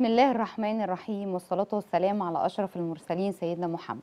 بسم الله الرحمن الرحيم والصلاة والسلام على أشرف المرسلين سيدنا محمد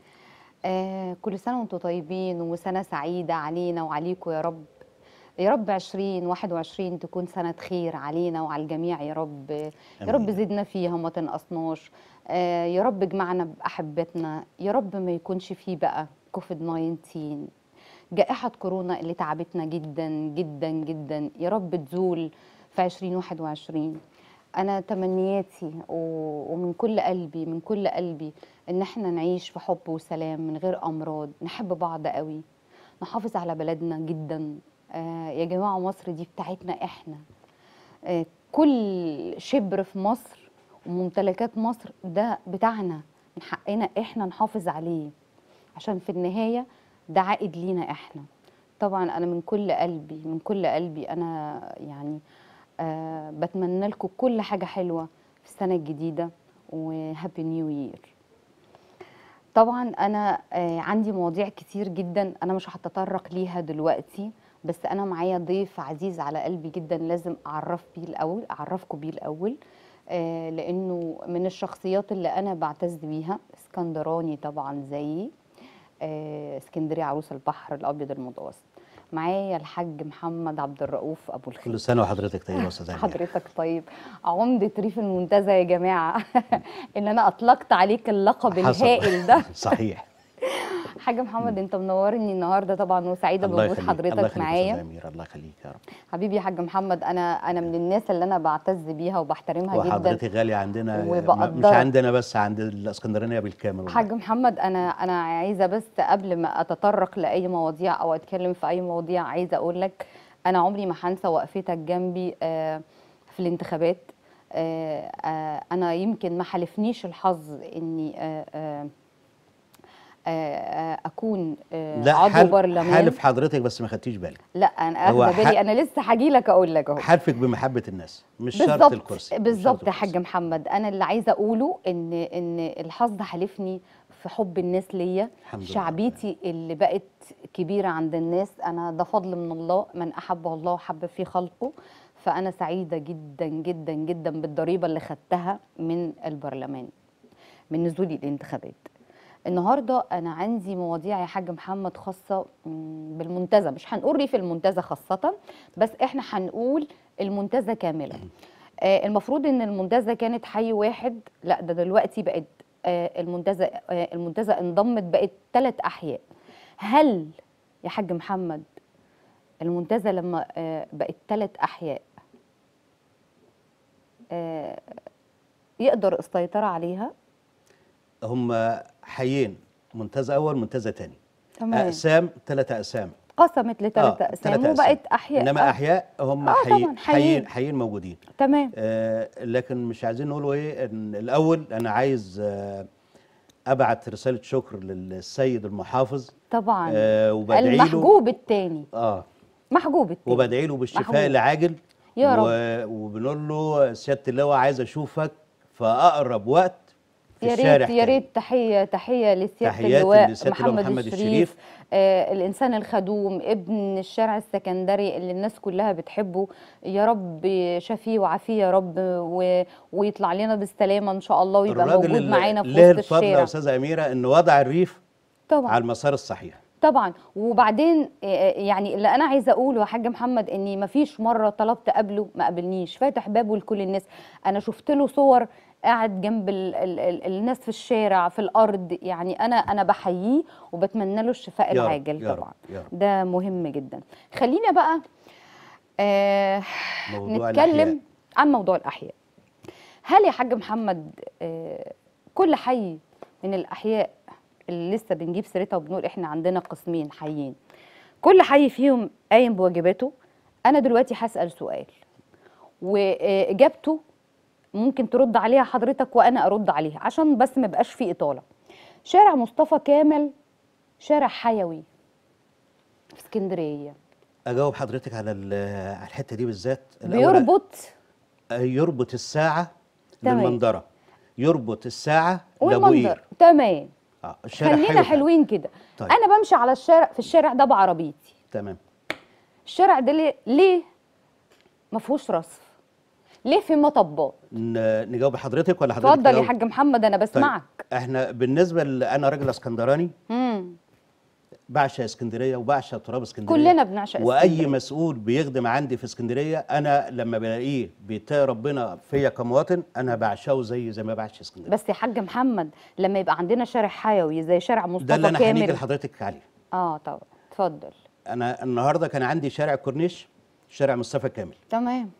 آه كل سنة وانتم طيبين وسنة سعيدة علينا وعليكم يا رب يا رب 2021 تكون سنة خير علينا وعلى الجميع يا رب يا رب آمين. زدنا فيها ما تنقصناش آه يا رب اجمعنا بأحبتنا يا رب ما يكونش فيه بقى كوفيد 19 جائحة كورونا اللي تعبتنا جدا جدا جدا يا رب تزول في 2021 أنا تمنياتي و- ومن كل قلبي من كل قلبي إن احنا نعيش في حب وسلام من غير أمراض نحب بعض قوي نحافظ على بلدنا جدا آه يا جماعة مصر دي بتاعتنا احنا آه كل شبر في مصر وممتلكات مصر ده بتاعنا من حقنا احنا نحافظ عليه عشان في النهاية ده عائد لينا احنا طبعا انا من كل قلبي من كل قلبي انا يعني آه بتمنى لكم كل حاجة حلوة في السنة الجديدة وهابي نيو يير طبعا انا آه عندي مواضيع كتير جدا انا مش هتطرق ليها دلوقتي بس انا معايا ضيف عزيز على قلبي جدا لازم اعرف بيه الاول اعرفكم بيه الاول آه لانه من الشخصيات اللي انا بعتز بيها اسكندراني طبعا زيي آه اسكندريه عروس البحر الابيض المتوسط معايا الحاج محمد عبد الرؤوف ابو الخير كل سنه وحضرتك طيبه يا استاذ أمير. حضرتك طيب عمدة ريف المنتزه يا جماعة إن أنا أطلقت عليك اللقب حصل. الهائل ده صحيح حاج محمد أنت منورني النهاردة طبعا وسعيدة الله بوجود يخليك الله حضرتك يخليك يا استاذ معايا امير الله يخليك يا رب حبيبي يا حاج محمد أنا أنا من الناس اللي أنا بعتز بيها وبحترمها جدا وحضرتك غاليه عندنا م- مش وبقدرك. عندنا بس عند الاسكندرانيه بالكامل والله. حاج محمد انا انا عايزه بس قبل ما اتطرق لاي مواضيع او اتكلم في اي مواضيع عايزه اقول لك انا عمري ما هنسى وقفتك جنبي آه، في الانتخابات آه، آه، انا يمكن ما حالفنيش الحظ اني آه، آه، آه، آه، اكون آه، لا عضو حال- برلمان حالف حضرتك بس ما خدتيش بالك لا انا هو اخده بالي ح- انا لسه هاجي لك اقول لك اهو حالفك بمحبه الناس مش شرط بالظبط الكرسي مش بالظبط شرط يا الكرسي. حاج محمد انا اللي عايزه اقوله ان ان الحظ حالفني في حب الناس ليا الحمد لله. شعبيتي اللي بقت كبيره عند الناس انا ده فضل من الله من احبه الله وحب في خلقه فانا سعيده جدا جدا جدا بالضريبه اللي خدتها من البرلمان من نزولي الانتخابات النهارده انا عندي مواضيع يا حاج محمد خاصه مم، بالمنتزه مش هنقول ريف المنتزه خاصه بس احنا هنقول المنتزه كامله آه، المفروض ان المنتزه كانت حي واحد لا ده دلوقتي بقت آه، المنتزه آه، المنتزه انضمت بقت ثلاث احياء هل يا حاج محمد المنتزه لما آه، بقت ثلاث احياء آه، يقدر السيطره عليها هم حيين منتزه اول منتزه تاني تمام اقسام ثلاثه اقسام قسمت لثلاث آه، اقسام تلاتة وبقت احياء انما آه، احياء هم آه، حي... طبعاً، حيين. حيين حيين موجودين تمام آه لكن مش عايزين نقولوا ايه ان الاول انا عايز آه ابعت رساله شكر للسيد المحافظ طبعا آه وبدعي له المحجوب الثاني اه محجوب الثاني وبدعي له بالشفاء محجوب. العاجل يا رب. و... وبنقول له سياده اللواء عايز اشوفك في اقرب وقت في يا الشارع ريت يا تاني. ريت تحيه تحيه لسياده تحياتي اللواء لسيادة اللواء محمد, محمد الشريف, الشريف. آه الانسان الخدوم ابن الشارع السكندري اللي الناس كلها بتحبه يا رب شفيه وعافيه يا رب و... ويطلع لنا بالسلامه ان شاء الله ويبقى الراجل موجود اللي معانا في له وسط الفضل يا الشارع استاذه اميره انه وضع الريف طبعا على المسار الصحيح طبعا وبعدين آه، يعني اللي انا عايزه اقوله يا حاج محمد اني ما فيش مره طلبت قبله ما قابلنيش فاتح بابه لكل الناس انا شفت له صور قاعد جنب ال ال ال الناس في الشارع في الارض يعني انا انا بحييه وبتمنى له الشفاء يا رب، العاجل يا رب، طبعا يا رب. ده مهم جدا خلينا بقى آه موضوع نتكلم الأحياء. عن موضوع الاحياء هل يا حاج محمد آه كل حي من الاحياء اللي لسه بنجيب سيرتها وبنقول احنا عندنا قسمين حيين كل حي فيهم قايم بواجباته انا دلوقتي هسال سؤال واجابته ممكن ترد عليها حضرتك وانا ارد عليها عشان بس ما يبقاش في اطاله شارع مصطفى كامل شارع حيوي في اسكندريه اجاوب حضرتك على ال- على الحته دي بالذات الأول بيربط آه، يربط الساعه تمام. بالمنظره يربط الساعه لابو والمنظر قير تمام اه الشارع خلينا حلو حلوين كده طيب. انا بمشي على الشارع في الشارع ده بعربيتي تمام الشارع ده ليه, ليه ما فيهوش رصف ليه في مطبات ن- نجاوب حضرتك ولا حضرتك اتفضل يا تجاوب؟ حاج محمد انا بسمعك احنا بالنسبه ل- انا راجل اسكندراني امم بعشق اسكندريه وبعشق تراب اسكندريه كلنا بنعشق واي اسكندرية. مسؤول بيخدم عندي في اسكندريه انا لما بلاقيه بيتقي ربنا فيا كمواطن انا بعشقه زي زي ما بعشق اسكندريه بس يا حاج محمد لما يبقى عندنا شارع حيوي زي شارع ده اللي مصطفى انا هنيجي كامل لحضرتك عليه اه طبعا اتفضل انا النهارده كان عندي شارع كورنيش شارع مصطفى كامل تمام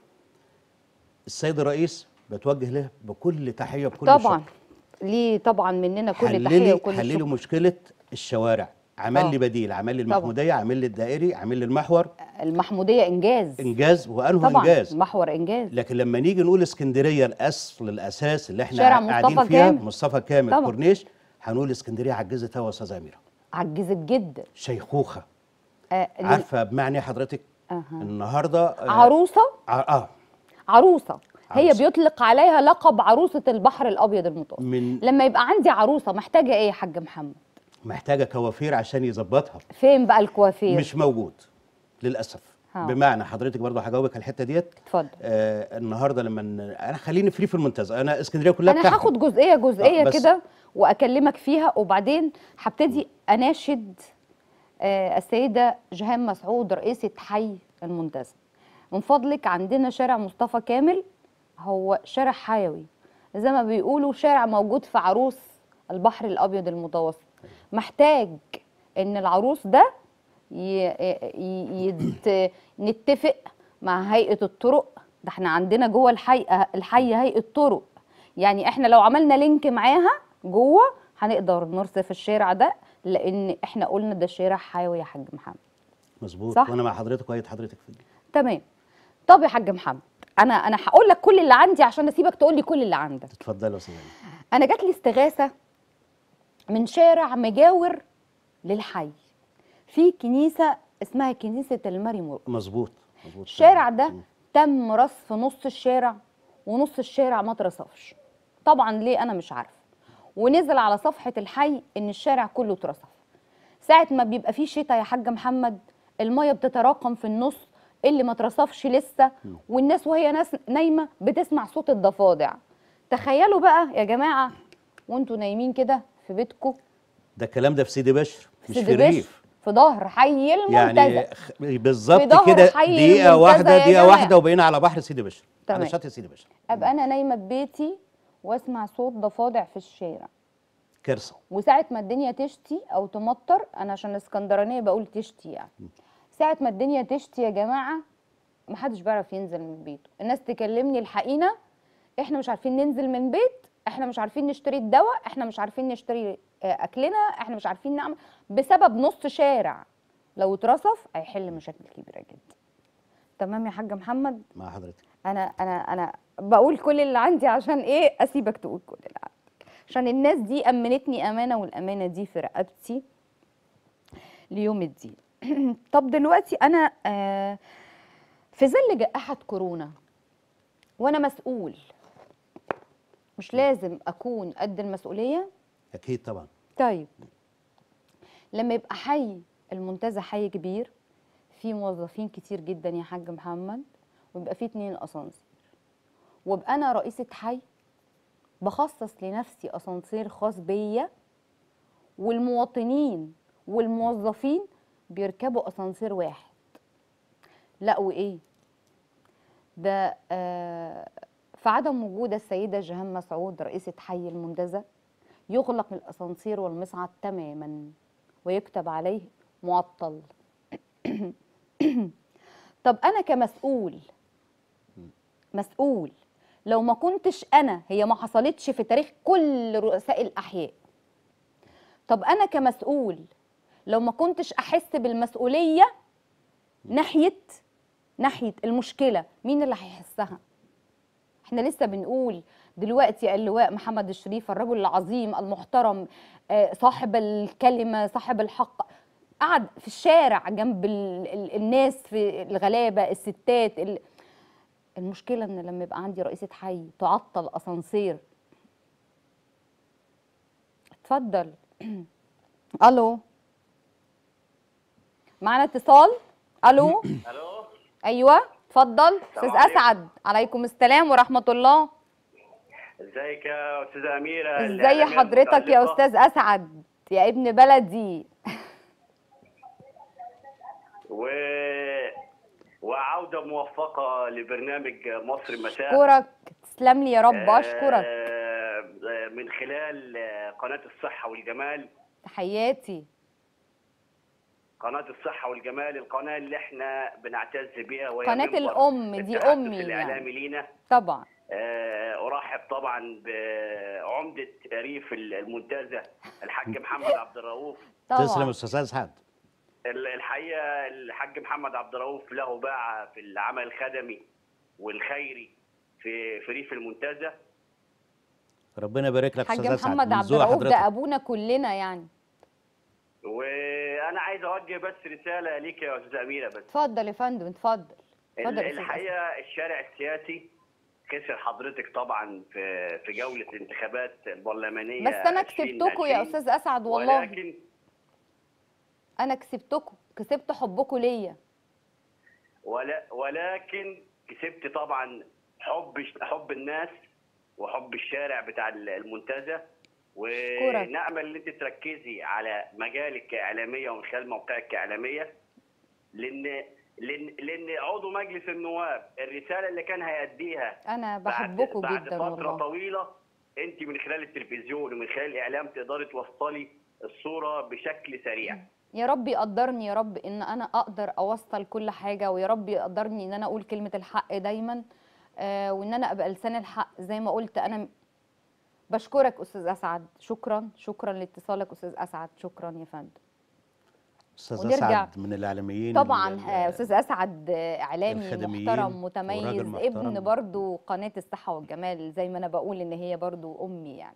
السيد الرئيس بتوجه له بكل تحيه بكل طبعا شكر ليه طبعا مننا كل حللي تحيه وكل حللي شكر مشكله الشوارع عمل آه. لي بديل عمل لي طبعا. المحموديه عمل لي الدائري عمل لي المحور المحموديه انجاز انجاز وانه طبعا انجاز محور انجاز لكن لما نيجي نقول اسكندريه الاصل الاساس اللي احنا شارع قاعدين مصطفى فيها كامل. مصطفى كامل طبعا. كورنيش هنقول اسكندريه عجزت قوي يا استاذه اميره عجزت جدا شيخوخه آه لل- عارفه بمعنى إيه حضرتك أها. النهارده آه، عروسه ع- اه عروسه هي عروسة. بيطلق عليها لقب عروسه البحر الابيض المتوسط من لما يبقى عندي عروسه محتاجه ايه يا حاج محمد محتاجه كوافير عشان يظبطها فين بقى الكوافير مش موجود للاسف ها. بمعنى حضرتك برضه هجاوبك على الحته ديت اتفضل آه النهارده لما ن- انا خليني فري في المنتزه انا اسكندريه كلها انا بتاعتي. هاخد جزئيه جزئيه آه، بس- كده واكلمك فيها وبعدين هبتدي اناشد آه، السيده جهان مسعود رئيسه حي المنتزه من فضلك عندنا شارع مصطفى كامل هو شارع حيوي زي ما بيقولوا شارع موجود في عروس البحر الابيض المتوسط محتاج ان العروس ده ي... ي... يت... نتفق مع هيئه الطرق ده احنا عندنا جوه الحي الحي هيئه طرق يعني احنا لو عملنا لينك معاها جوه هنقدر نرصف الشارع ده لان احنا قلنا ده شارع حيوي يا حاج محمد مظبوط صح؟ وانا مع حضرتك وايد حضرتك في دي تمام طب يا حاج محمد انا انا هقول لك كل اللي عندي عشان اسيبك تقول لي كل اللي عندك اتفضل يا استاذ أمير. انا جات لي استغاثه من شارع مجاور للحي في كنيسه اسمها كنيسه المري مرقس مظبوط مظبوط الشارع ده مم. تم رصف نص الشارع ونص الشارع ما اترصفش طبعا ليه انا مش عارفه ونزل على صفحه الحي ان الشارع كله اترصف ساعه ما بيبقى فيه شتاء يا حاج محمد الميه بتتراكم في النص اللي ما اترصفش لسه والناس وهي ناس نايمه بتسمع صوت الضفادع تخيلوا بقى يا جماعه وانتوا نايمين كده في بيتكم ده الكلام ده في سيدي بشر مش في سيدي بشر الريف في ظهر حي المنتزه يعني خ- بالظبط في ظهر كده حي دقيقه المنتزه واحده يا دقيقه جماعة. واحده وبقينا على بحر سيدي بشر تمام. على شاطئ سيدي بشر ابقى انا نايمه في بيتي واسمع صوت ضفادع في الشارع كارثه وساعة ما الدنيا تشتي أو تمطر أنا عشان اسكندرانية بقول تشتي يعني ساعة ما الدنيا تشتي يا جماعة محدش بيعرف ينزل من بيته الناس تكلمني الحقينا احنا مش عارفين ننزل من بيت احنا مش عارفين نشتري الدواء احنا مش عارفين نشتري آه، أكلنا احنا مش عارفين نعمل بسبب نص شارع لو اترصف هيحل مشاكل كبيرة جدا تمام يا حاج محمد مع حضرتك انا انا انا بقول كل اللي عندي عشان ايه اسيبك تقول كل اللي عندك عشان الناس دي امنتني امانه والامانه دي في رقبتي ليوم الدين طب دلوقتي انا آه، في ظل جائحه كورونا وانا مسؤول مش لازم اكون قد المسؤوليه اكيد طبعا طيب لما يبقى حي المنتزه حي كبير فيه موظفين كتير جدا يا حاج محمد ويبقى فيه اتنين اسانسير وابقى انا رئيسة حي بخصص لنفسي اسانسير خاص بيا والمواطنين والموظفين بيركبوا اسانسير واحد لا وايه ده آه في عدم وجود السيدة جهان مسعود رئيسة حي المنتزه يغلق الأسانسير والمصعد تماما ويكتب عليه معطل طب أنا كمسؤول مسؤول لو ما كنتش أنا هي ما حصلتش في تاريخ كل رؤساء الأحياء طب أنا كمسؤول لو ما كنتش أحس بالمسؤولية ناحية ناحية المشكلة مين اللي هيحسها احنا لسه بنقول دلوقتي اللواء محمد الشريف الرجل العظيم المحترم آه، صاحب الكلمة صاحب الحق قعد في الشارع جنب ال ال الناس في الغلابة الستات ال المشكلة ان لما يبقى عندي رئيسة حي تعطل اسانسير اتفضل الو معنا اتصال الو الو ايوه اتفضل استاذ السلام عليكم. اسعد عليكم السلام ورحمه الله ازيك يا استاذه اميره ازاي الإعلامية حضرتك يا المتألقة؟ استاذ اسعد يا ابن بلدي و وعوده موفقه لبرنامج مصر مساء اشكرك تسلم لي يا رب اشكرك آه، آه، من خلال آه، قناه الصحه والجمال تحياتي قناه الصحه والجمال القناه اللي احنا بنعتز بيها وهي قناة منبر الأم دي التحدث أمي الاعلامي يعني. لينا طبعا آه، ارحب طبعا بعمده ريف المنتزه الحاج محمد عبد الرؤوف طبعا تسلم يا استاذ اسعد ال- الحقيقه الحاج محمد عبد الرؤوف له باع في العمل الخدمي والخيري في في ريف المنتزه ربنا يبارك لك حاج استاذ اسعد محمد من عبد ذوق الرؤوف حضرتك. ده ابونا كلنا يعني وانا عايز اوجه بس رساله ليك يا استاذه اميره بس اتفضل يا فندم اتفضل اتفضل ال- يا أستاذ أسعد. الحقيقه الشارع السياسي خسر حضرتك طبعا في في جوله انتخابات البرلمانيه بس انا كسبتكم يا 2020. استاذ اسعد والله ولكن انا كسبتكم كسبت حبكم ليا ولا ولكن كسبت طبعا حب حب الناس وحب الشارع بتاع المنتزه ونأمل ان انت تركزي على مجالك كاعلاميه ومن خلال موقعك كاعلاميه لان لان لان عضو مجلس النواب الرساله اللي كان هيأديها انا بعد- بحبكم بعد جدا فتره والله طويله انت من خلال التلفزيون ومن خلال الاعلام تقدري توصلي الصوره بشكل سريع يا رب يقدرني يا رب ان انا اقدر اوصل كل حاجه ويا رب يقدرني ان انا اقول كلمه الحق دايما آه وان انا ابقى لسان الحق زي ما قلت انا م- بشكرك استاذ اسعد شكرا شكرا لاتصالك استاذ اسعد شكرا يا فندم استاذ ونرجع. اسعد من الاعلاميين طبعا ال- آه، استاذ اسعد آه، اعلامي الخدميين محترم وراجل متميز محترم. ابن برضو قناه الصحه والجمال زي ما انا بقول ان هي برضو امي يعني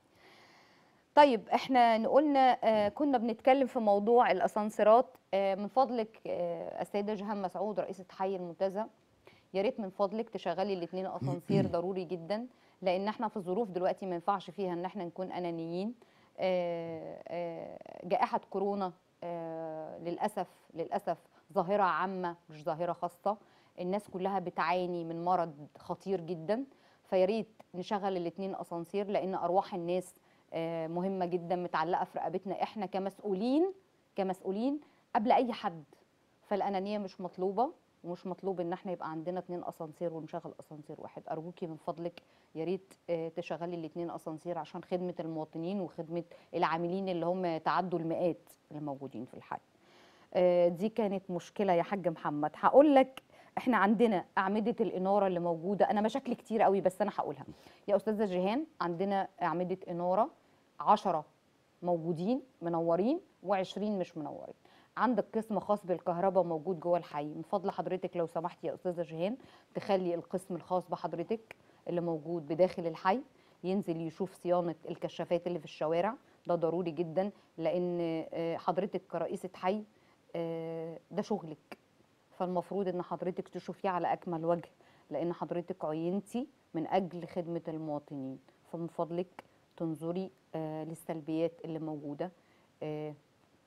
طيب احنا قلنا آه، كنا بنتكلم في موضوع الاسانسيرات آه، من فضلك آه، السيده جهان مسعود رئيسه حي المنتزه يا ريت من فضلك تشغلي الاثنين اسانسير ضروري جدا لان احنا في ظروف دلوقتي ما ينفعش فيها ان احنا نكون انانيين آه، آه، جائحه كورونا آه، للاسف للاسف ظاهره عامه مش ظاهره خاصه الناس كلها بتعاني من مرض خطير جدا فيا ريت نشغل الاثنين اسانسير لان ارواح الناس آه، مهمه جدا متعلقه في رقبتنا احنا كمسؤولين كمسؤولين قبل اي حد فالانانيه مش مطلوبه ومش مطلوب ان احنا يبقى عندنا اتنين اسانسير ونشغل اسانسير واحد ارجوكي من فضلك يا ريت آه، تشغلي الاتنين اسانسير عشان خدمه المواطنين وخدمه العاملين اللي هم تعدوا المئات اللي موجودين في الحي آه، دي كانت مشكله يا حاج محمد هقول لك احنا عندنا اعمده الاناره اللي موجوده انا مشاكل كتير قوي بس انا هقولها يا استاذه جيهان عندنا اعمده اناره 10 موجودين منورين و20 مش منورين عندك قسم خاص بالكهرباء موجود جوه الحي من فضل حضرتك لو سمحتي يا استاذه جيهان تخلي القسم الخاص بحضرتك اللي موجود بداخل الحي ينزل يشوف صيانه الكشافات اللي في الشوارع ده ضروري جدا لان آه، حضرتك كرئيسه حي آه، ده شغلك فالمفروض ان حضرتك تشوفيه على اكمل وجه لان حضرتك عينتي من اجل خدمه المواطنين فمن فضلك تنظري آه، للسلبيات اللي موجوده آه،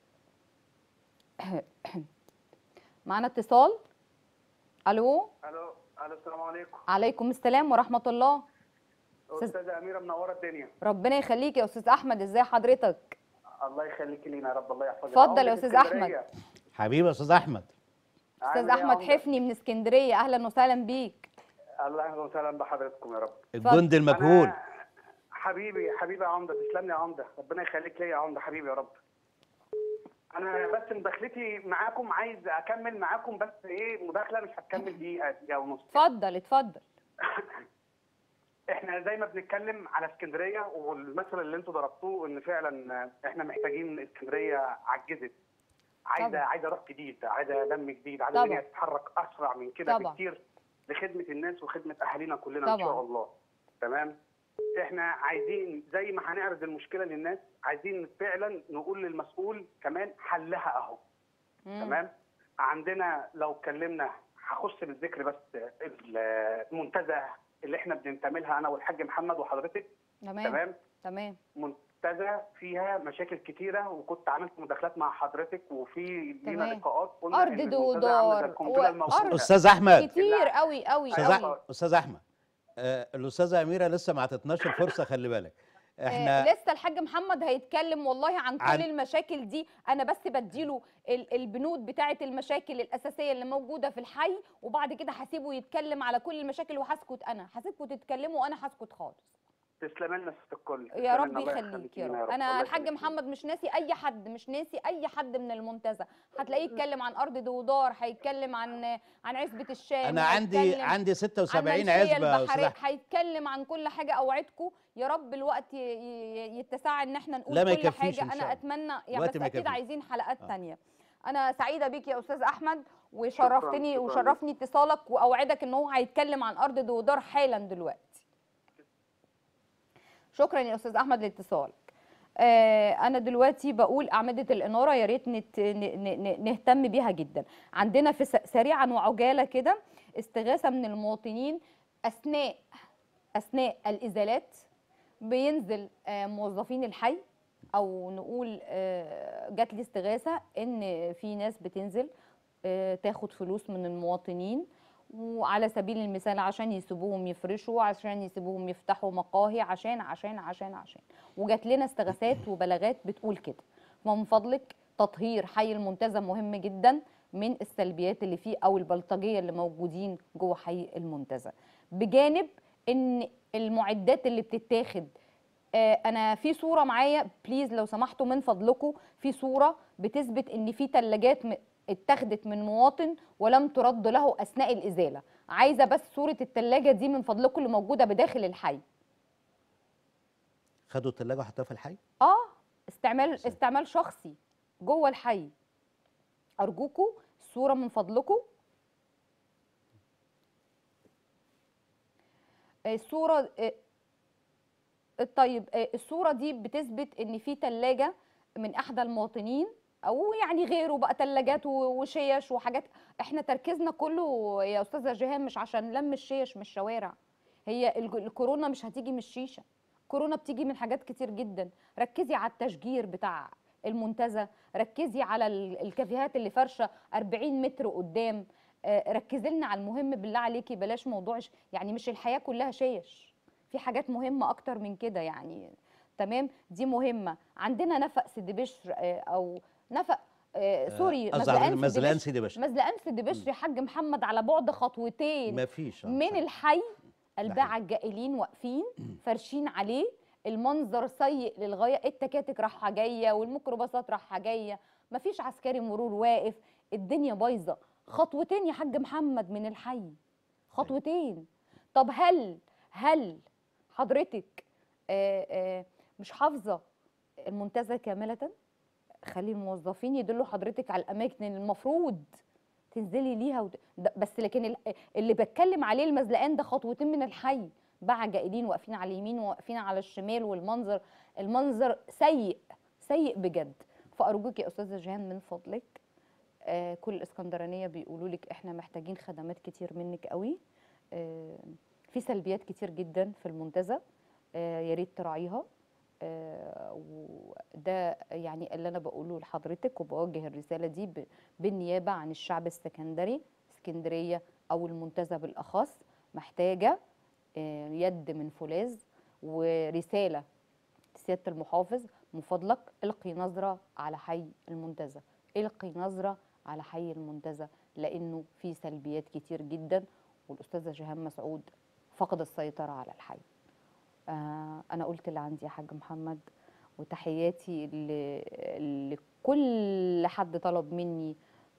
معنا اتصال الو الو الو السلام عليكم عليكم السلام ورحمه الله أستاذ- استاذه اميره منوره الدنيا ربنا يخليك يا استاذ احمد ازاي حضرتك الله يخليك لينا يا رب الله يحفظك اتفضل يا عمرك أستاذ اسكندرية. حبيبي يا استاذ احمد استاذ عامل إيه يا احمد عمدة؟ حفني من اسكندريه اهلا وسهلا بيك اهلا وسهلا بحضرتكم يا رب الجندي المجهول أنا حبيبي حبيبي يا عمده تسلم لي يا عمده ربنا يخليك ليا يا عمده حبيبي يا رب انا بس مداخلتي معاكم عايز اكمل معاكم بس ايه مداخله مش هتكمل دقيقه دقيقه ونص اتفضل اتفضل احنا زي ما بنتكلم على اسكندريه والمثل اللي انتوا ضربتوه ان فعلا احنا محتاجين اسكندريه عجزت عايزه طبعا. عايزه روح جديد عايزه دم جديد عايزه طبعا. الدنيا تتحرك اسرع من كده طبعا. بكتير لخدمه الناس وخدمه اهالينا كلنا ان طبعا. شاء الله تمام احنا عايزين زي ما هنعرض المشكله للناس عايزين فعلا نقول للمسؤول كمان حلها اهو مم. تمام عندنا لو اتكلمنا هخص بالذكر بس المنتزه اللي احنا بننتمي لها انا والحاج محمد وحضرتك تمام تمام تمام من- المنتزه فيها مشاكل كتيره وكنت عملت مداخلات مع حضرتك وفي لينا تمام. لقاءات قلنا أرض إن المنتزه عاملة زي دودار القنبله و- الموقوته أرض. استاذ احمد كتير قوي قوي استاذ أيوة. قوي أح- استاذ احمد آه، الاستاذه اميره لسه ما عطتناش الفرصه خلي بالك احنا آه لسه الحاج محمد هيتكلم والله عن كل عن- المشاكل دي انا بس بديله ال- البنود بتاعه المشاكل الاساسيه اللي موجوده في الحي وبعد كده هسيبه يتكلم على كل المشاكل وهسكت انا هسيبكم تتكلموا وانا هسكت خالص تسلم لنا ست الكل يا تسلم رب لنا، الله يخليك يا لينا رب انا الله الحاج يخليك. محمد مش ناسي اي حد مش ناسي اي حد من المنتزه هتلاقيه يتكلم عن ارض دودار هيتكلم عن عن عزبه الشام انا عندي هيتكلم عندي عن 76 المنشية عزبه يا استاذ البحرية أحمد. هيتكلم عن كل حاجه اوعدكم يا رب الوقت ي- ي- يتسع ان احنا نقول لا ما كل يكفيش حاجه إن شاء انا الله. اتمنى يعني الوقت بس ما اكيد يكفيش. عايزين حلقات آه. تانية انا سعيده بيك يا استاذ احمد وشرفتني شكراً. وشرفني اتصالك واوعدك ان هو هيتكلم عن ارض دودار حالا دلوقتي شكرا يا استاذ احمد لاتصالك آه، انا دلوقتي بقول اعمده الاناره يا ريت نت- ن- ن- ن- نهتم بيها جدا عندنا في س- سريعا وعجاله كده استغاثه من المواطنين اثناء اثناء الازالات بينزل آه، موظفين الحي او نقول آه، جات لي استغاثه ان في ناس بتنزل آه، تاخد فلوس من المواطنين وعلى سبيل المثال عشان يسيبوهم يفرشوا عشان يسيبوهم يفتحوا مقاهي عشان عشان عشان عشان وجات لنا استغاثات وبلاغات بتقول كده فمن فضلك تطهير حي المنتزه مهم جدا من السلبيات اللي فيه او البلطجيه اللي موجودين جوه حي المنتزه بجانب ان المعدات اللي بتتاخد آه، انا في صوره معايا بليز لو سمحتوا من فضلكم في صوره بتثبت ان في ثلاجات اتاخدت من مواطن ولم ترد له اثناء الازاله عايزه بس صوره الثلاجه دي من فضلكم اللي موجوده بداخل الحي خدوا الثلاجه وحطوها في الحي اه استعمال إزاي؟ استعمال شخصي جوه الحي ارجوكم الصوره من فضلكم الصوره آه، طيب آه، الصوره دي بتثبت ان في ثلاجه من احدى المواطنين او يعني غيره بقى ثلاجات وشيش وحاجات احنا تركيزنا كله يا استاذه جيهان مش عشان لم الشيش من الشوارع هي الج- الكورونا مش هتيجي من الشيشه كورونا بتيجي من حاجات كتير جدا ركزي على التشجير بتاع المنتزه ركزي على ال- الكافيهات اللي فرشه 40 متر قدام آه، ركزي لنا على المهم بالله عليكي بلاش موضوع ش- يعني مش الحياه كلها شيش في حاجات مهمه اكتر من كده يعني تمام دي مهمه عندنا نفق سيدي بشر آه، او نفق آه، سوري قصدي مزلقان على سيدي مزلقان بشر سيدي باشا مزلقان سيدي بشر يا حاج محمد على بعد خطوتين ما فيش آه، من صح. الحي الباعة حقيقي. الجائلين واقفين فارشين عليه المنظر سيء للغايه التكاتك رايحه جايه والميكروباصات رايحه جايه مفيش عسكري مرور واقف الدنيا بايظه خطوتين يا حاج محمد من الحي خطوتين طب هل هل حضرتك آه آه مش حافظه المنتزه كامله خلي الموظفين يدلوا حضرتك على الاماكن اللي المفروض تنزلي ليها ود... ده بس لكن ال- اللي بتكلم عليه المزلقان ده خطوتين من الحي باع جائلين واقفين على اليمين وواقفين على الشمال والمنظر المنظر سيء سيء بجد فارجوك يا استاذه جيهان من فضلك آه كل الاسكندرانيه بيقولوا لك احنا محتاجين خدمات كتير منك قوي آه في سلبيات كتير جدا في المنتزه آه يا ريت تراعيها آه وده يعني اللي انا بقوله لحضرتك وبوجه الرساله دي ب- بالنيابه عن الشعب السكندري اسكندريه او المنتزه بالاخص محتاجه آه، يد من فولاذ ورساله سياده المحافظ من فضلك القي نظره على حي المنتزه القي نظره على حي المنتزه لانه في سلبيات كتير جدا والاستاذه جيهان مسعود فقد السيطره على الحي آه انا قلت اللي عندي يا حاج محمد وتحياتي ل- لكل حد طلب مني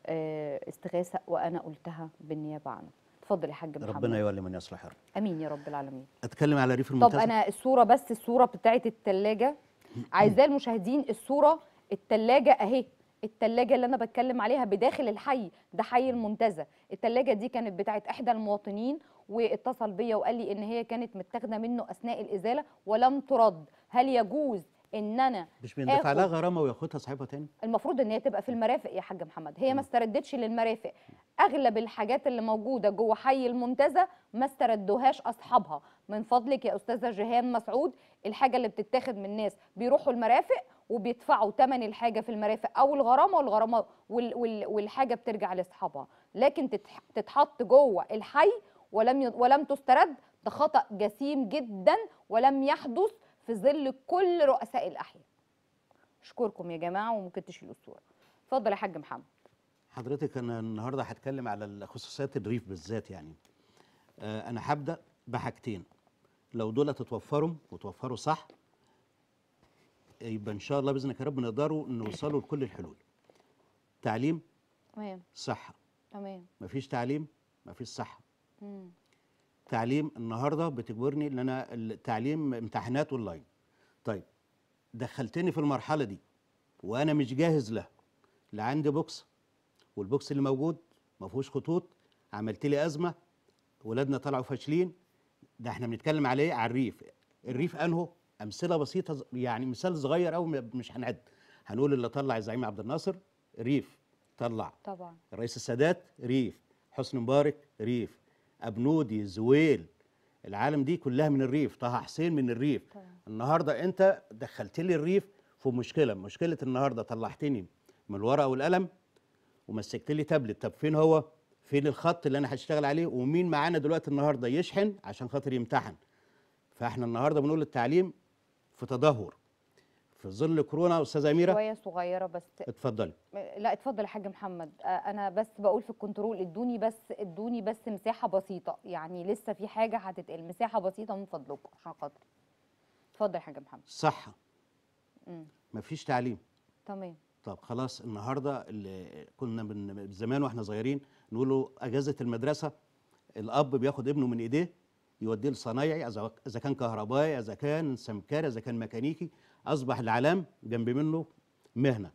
آه استغاثه وانا قلتها بالنيابه عنه اتفضل يا حاج محمد ربنا يولي من يصلح حاله امين يا رب العالمين اتكلم على ريف طب المنتزه انا الصوره بس الصوره بتاعت التلاجة عايزاه المشاهدين الصوره التلاجة اهي التلاجة اللي انا بتكلم عليها بداخل الحي ده حي المنتزه التلاجة دي كانت بتاعت احدى المواطنين واتصل بيا وقال لي ان هي كانت متاخده منه اثناء الازاله ولم ترد هل يجوز ان انا مش بيندفع لها آخد- غرامه وياخدها صاحبها تاني المفروض ان هي تبقى في المرافق يا حاج محمد هي ما استردتش للمرافق اغلب الحاجات اللي موجوده جوه حي المنتزه ما استردوهاش اصحابها من فضلك يا استاذه جيهان مسعود الحاجه اللي بتتاخد من الناس بيروحوا المرافق وبيدفعوا ثمن الحاجه في المرافق او الغرامه والغرامه وال وال والحاجه بترجع لاصحابها لكن تتح- تتحط جوه الحي ولم ي- ولم تسترد ده خطا جسيم جدا ولم يحدث في ظل كل رؤساء الاحياء اشكركم يا جماعه وممكن تشيلوا الصوره اتفضل يا حاج محمد حضرتك انا النهارده هتكلم على خصوصيات الريف بالذات يعني آه انا هبدا بحاجتين لو دول تتوفروا وتوفروا صح يبقى ان شاء الله باذنك يا رب نقدروا نوصلوا لكل الحلول تعليم تمام صحه تمام مفيش تعليم مفيش صحه مم. تعليم النهارده بتجبرني ان انا التعليم امتحانات اونلاين طيب دخلتني في المرحله دي وانا مش جاهز لها لا عندي بوكس والبوكس اللي موجود ما فيهوش خطوط عملت لي ازمه ولادنا طلعوا فاشلين ده احنا بنتكلم عليه على الريف الريف انه امثله بسيطه ز- يعني مثال صغير قوي مش هنعد هنقول اللي طلع الزعيم عبد الناصر ريف طلع طبعا الرئيس السادات ريف حسني مبارك ريف ابنودي زويل العالم دي كلها من الريف طه حسين من الريف طبعا. النهارده انت دخلت لي الريف في مشكله مشكله النهارده طلعتني من الورقه والقلم ومسكت لي تابلت طب فين هو فين الخط اللي انا هشتغل عليه ومين معانا دلوقتي النهارده يشحن عشان خاطر يمتحن فاحنا النهارده بنقول التعليم في تدهور في ظل كورونا استاذه اميره شويه صغيره بس اتفضلي لا اتفضل يا حاج محمد آه، انا بس بقول في الكنترول ادوني بس ادوني بس مساحه بسيطه يعني لسه في حاجه هتتقل مساحه بسيطه من فضلكم عشان خاطري اتفضل يا حاج محمد صحه مم. مفيش تعليم تمام طب خلاص النهارده اللي كنا من زمان واحنا صغيرين نقولوا اجازه المدرسه الاب بياخد ابنه من ايديه يوديه لصنايعي اذا إذا كان كهربائي اذا كان سمكري اذا كان ميكانيكي اصبح العلام جنب منه مهنه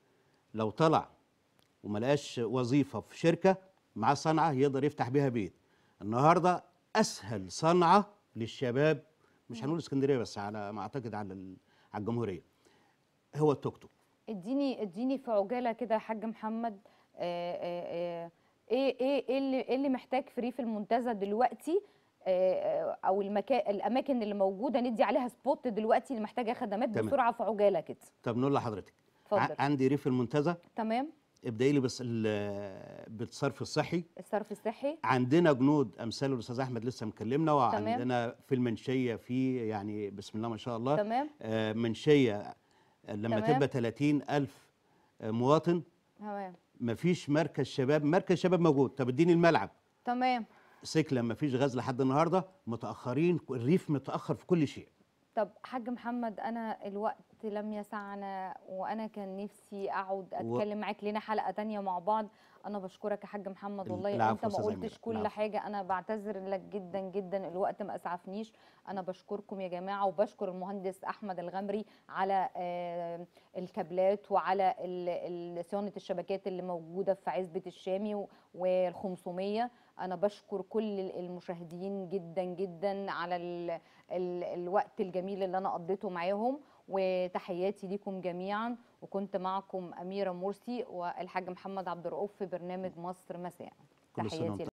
لو طلع وما لقاش وظيفه في شركه معاه صنعه يقدر يفتح بيها بيت النهارده اسهل صنعه للشباب مش هنقول اسكندريه بس على ما اعتقد على ال- على الجمهوريه هو التوك توك اديني اديني في عجاله كده يا حاج محمد آه، آه، آه، ايه ايه ايه اللي ايه اللي محتاج في ريف المنتزه دلوقتي آه، آه، او المكان الاماكن اللي موجوده ندي عليها سبوت دلوقتي اللي محتاجه خدمات تمام. بسرعه في عجاله كده طب نقول لحضرتك اتفضل. ع- عندي ريف المنتزه تمام ابدأي لي بس ال- بالصرف الصحي الصرف الصحي عندنا جنود امثال الاستاذ احمد لسه مكلمنا وعندنا في المنشيه في يعني بسم الله ما شاء الله تمام آه منشيه لما تمام. تبقى 30 الف مواطن تمام مفيش مركز شباب مركز شباب موجود طب اديني الملعب تمام سكله مفيش غاز لحد النهارده متاخرين الريف متاخر في كل شيء طب حاج محمد انا الوقت لم يسعنا وانا كان نفسي اقعد و- اتكلم معاك لنا حلقه تانية مع بعض انا بشكرك يا حاج محمد والله العفو انت ما أستاذة قلتش أميرة، كل العفو. حاجه انا بعتذر لك جدا جدا الوقت ما اسعفنيش انا بشكركم يا جماعه وبشكر المهندس احمد الغمري على آه، الكابلات وعلى ال- ال- صيانه الشبكات اللي موجوده في عزبه الشامي وال 500 انا بشكر كل المشاهدين جدا جدا على ال ال الوقت الجميل اللي انا قضيته معاهم وتحياتي ليكم جميعا وكنت معكم اميره مرسي والحاج محمد عبد الرؤوف في برنامج مصر مساء كل سنة تحياتي وأنتم